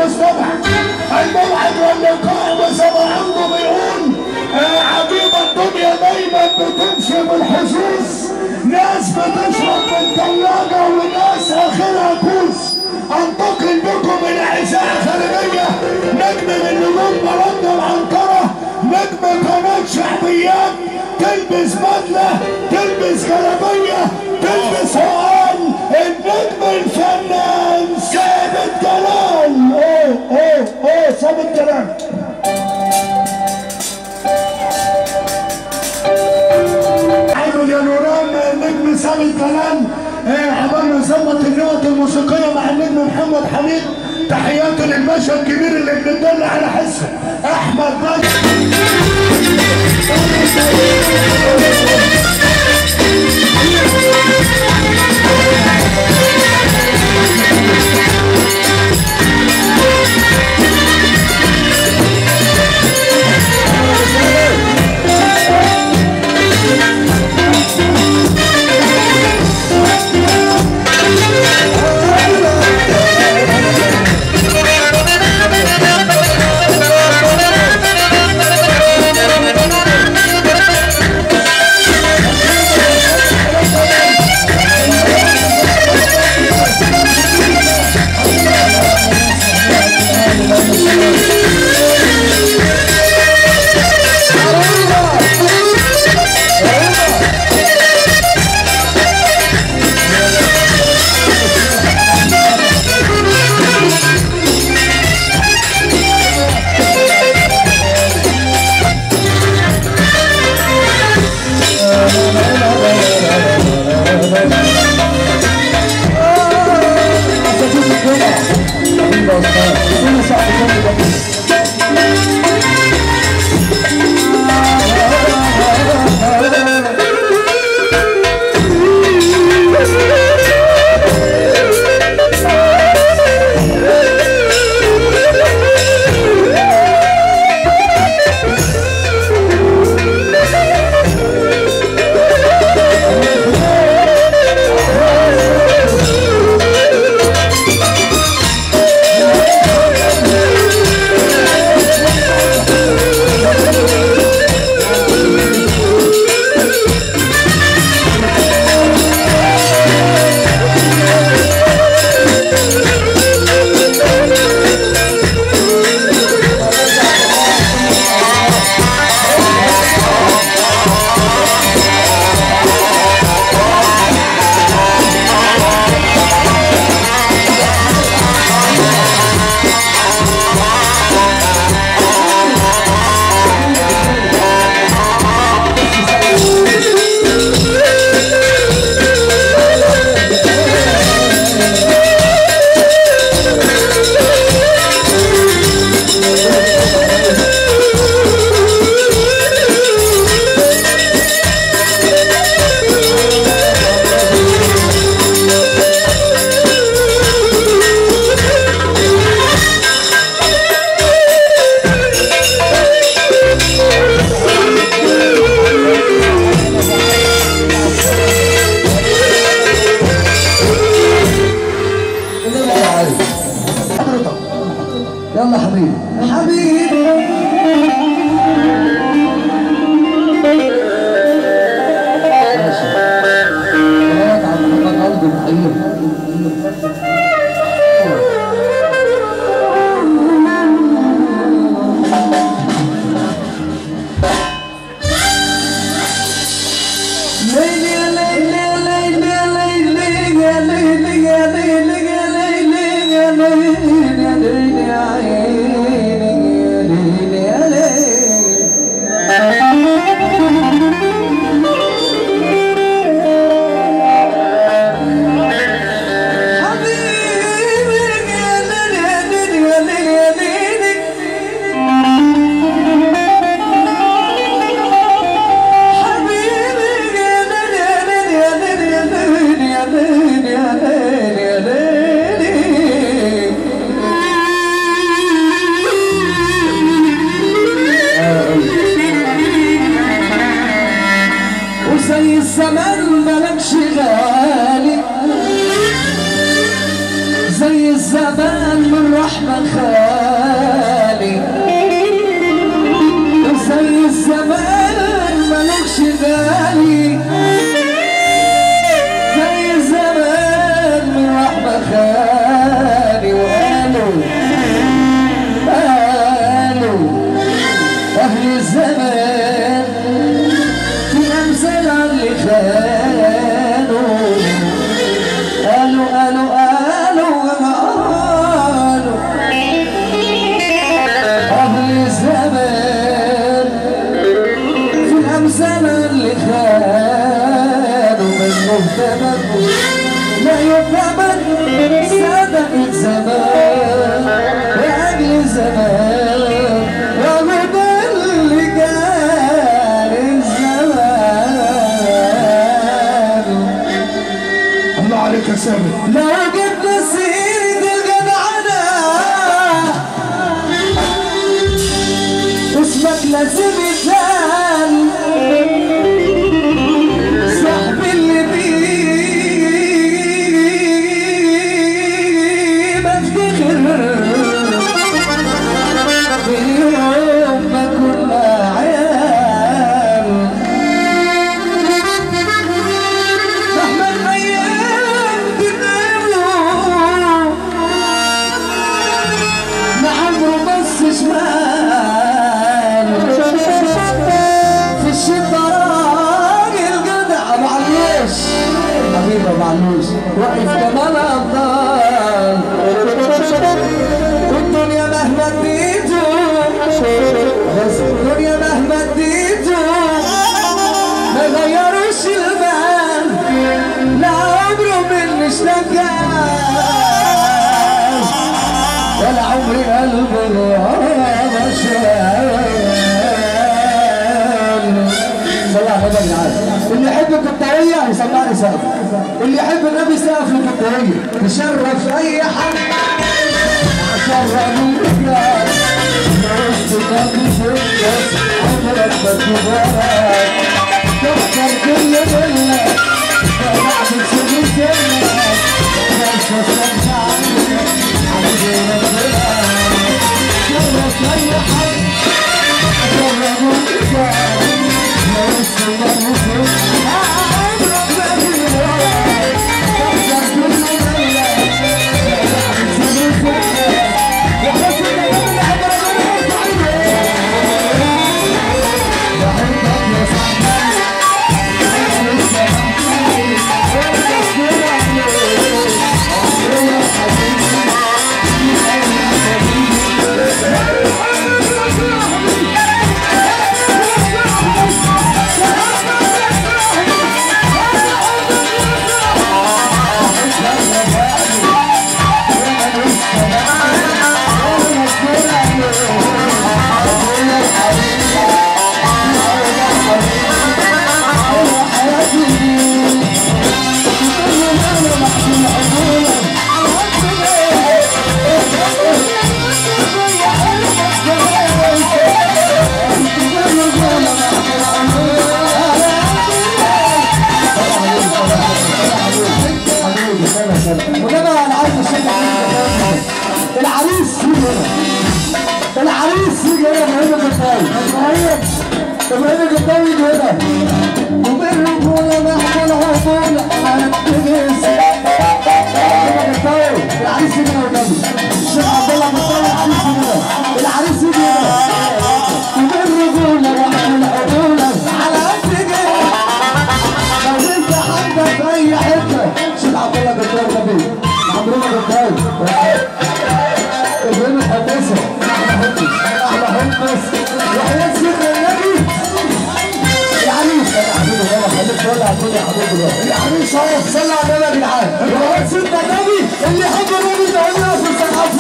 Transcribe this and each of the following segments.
المستمع الموعد واللقاء وسمع عنده بيقول آه، عجيب الدنيا دايما بتمشي بالحظوظ ناس بتشرب من ثلاجة وناس اخرها كوز انتقل بكم الى اذاعه خارجيه نجم من نجوم بلد العنقره نجم قناه شعبيات تلبس بدله تلبس جلابيه تلبس عقال النجم الفنان ثابت جلال اوه اوه اوه ثابت جلال عمرو يا نوران النجم سامي الكلام آه، عملنا نظبط النقط الموسيقيه مع النجم محمد حميد تحياتي للباشا الكبير اللي بندل على حسه احمد بدر يلا حبيبي حبيبي ماشي بنات عبد الحميد قلبي محير ليلي يا ليلي يا ليلي يا ليلي يا ليلي يا ليلي يا ليلي يا ليلي يا ليلي يا عيني يا ليلي يا ليلي خالي زي الزمان ملوكش غالي زي الزمان من رحمة خالي وقالوا قالوا أهل الزمان في أمثال على اللي خانوا قالوا قالوا قالوا قالوا أهل الزمان في الأمثال اللي خانوا من مهتمن لا يؤتمن صدق الزمان لأجل الزمان ومن اللي كان الزمان الله عليك يا سامي لو جبنا سيرة الجدعنة اسمك لازم يتقال صاحبي اللي بيه بفتخر في يوم ما كنا عيال مهما الايام تناموا ما عمره بص شمال في الشدة راجل جدع معلوش حبيبي معلوش واقف كمان ابطال والدنيا مهما اديته الدنيا مهما اديته ما غيروش البال لا عمره من اشتكى ولا عمري قلبه ما شال صلى على النبي العالم اللي يحب القطعية يسمعني سقف اللي يحب النبي سقف القطعية تشرف اي حد شرف الرجال وسط النبي سكت عمرك ما تبارك تفكر كل ملة بعد سنين سنة بس استمتع عندي ربنا شرف اي حد شرف الرجال وسط النبي سكت عمرك ما تبارك تفكر كل ملة بعد سنين سنة وحسن النبي عمرك ما بحبك يا صاحبي وده بقى انا عايز اشوف العريس يجي هنا العريس يجي هنا ابراهيم الجداوي ابراهيم ابراهيم الجداوي يجي هنا وبالرجولة محمول عقول هنتجس الجداوي العريس يجي هنا والنبي الشيخ عبد الله مصطفى العريس يجي هنا العريس يجي هنا وبالرجولة محمول عقول على قد لو انت حتى في اي حته شيل عبد الله جدار نبي عمرنا جدار ابراهيم الحديثه احلى حدث احلى حدث يحيى الشيخ النبي العريس يا حبيبي بابا خليك تقول على الدنيا يا حبيبي بابا العريس اهو صلى على النبي يا جدعان العريس انت النبي اللي يحب النبي ده هو في الصحافه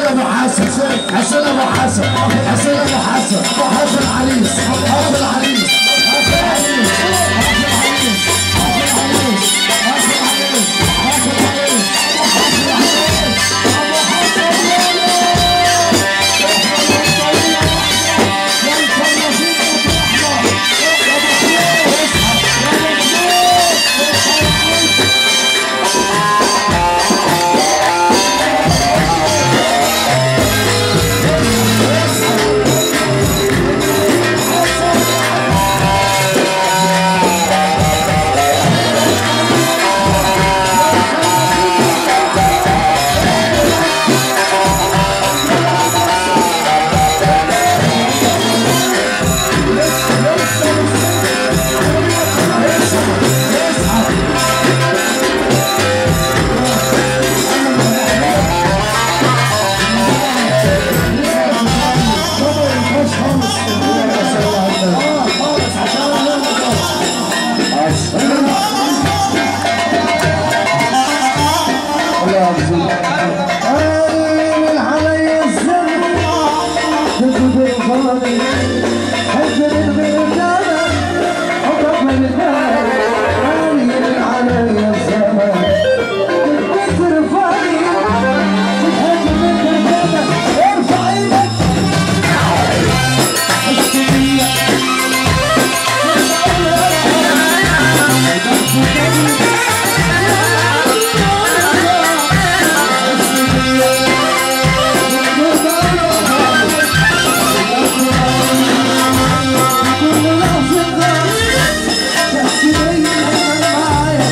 ابو حسن حسين ابو حسن حسين ابو حسن هات العريس هات العريس هات العريس هات العريس هات العريس هات العريس هات العريس هات العريس ابو حسن يا الفلاحين بتحضر يا ابو حميد يا ابو حميد قال علي الزمن تجد الفاضي حزن الميدان حطب البال قال علي الزمن تجد الفاضي حزن الميدان ارفع ايدك السنية كل لحظة تحسبين معايا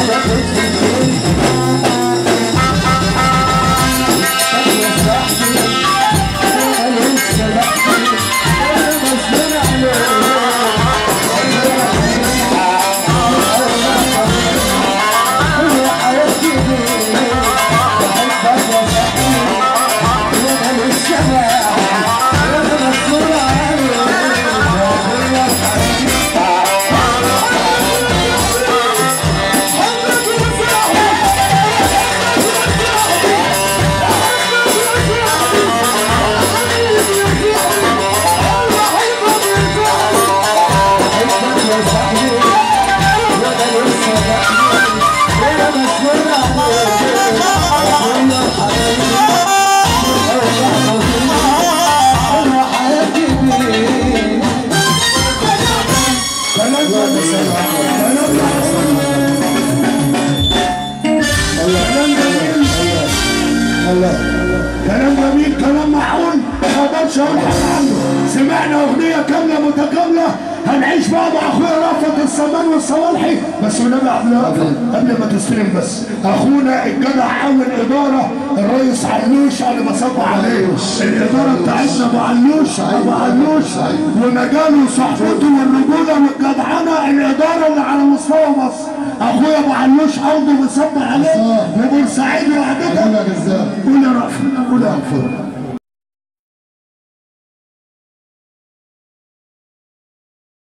كلام جميل كلام معقول ما اقدرش اقول حاجه عنه سمعنا اغنيه كامله متكامله هنعيش بقى مع اخويا رأفت السمان والصوالحي بس ونبي قبل قبل ما تستلم بس اخونا الجدع عامل اداره الرئيس علوش انا بصب عليه الاداره بتاعتنا ابو علوش ابو علوش ومجاله وصحبته والرجوله والجدعنه الاداره اللي على مستوى مصر اخويا ابو علوش عوضه بصب عليه وبورسعيد وعدتها قول يا رأفت قول يا رأفت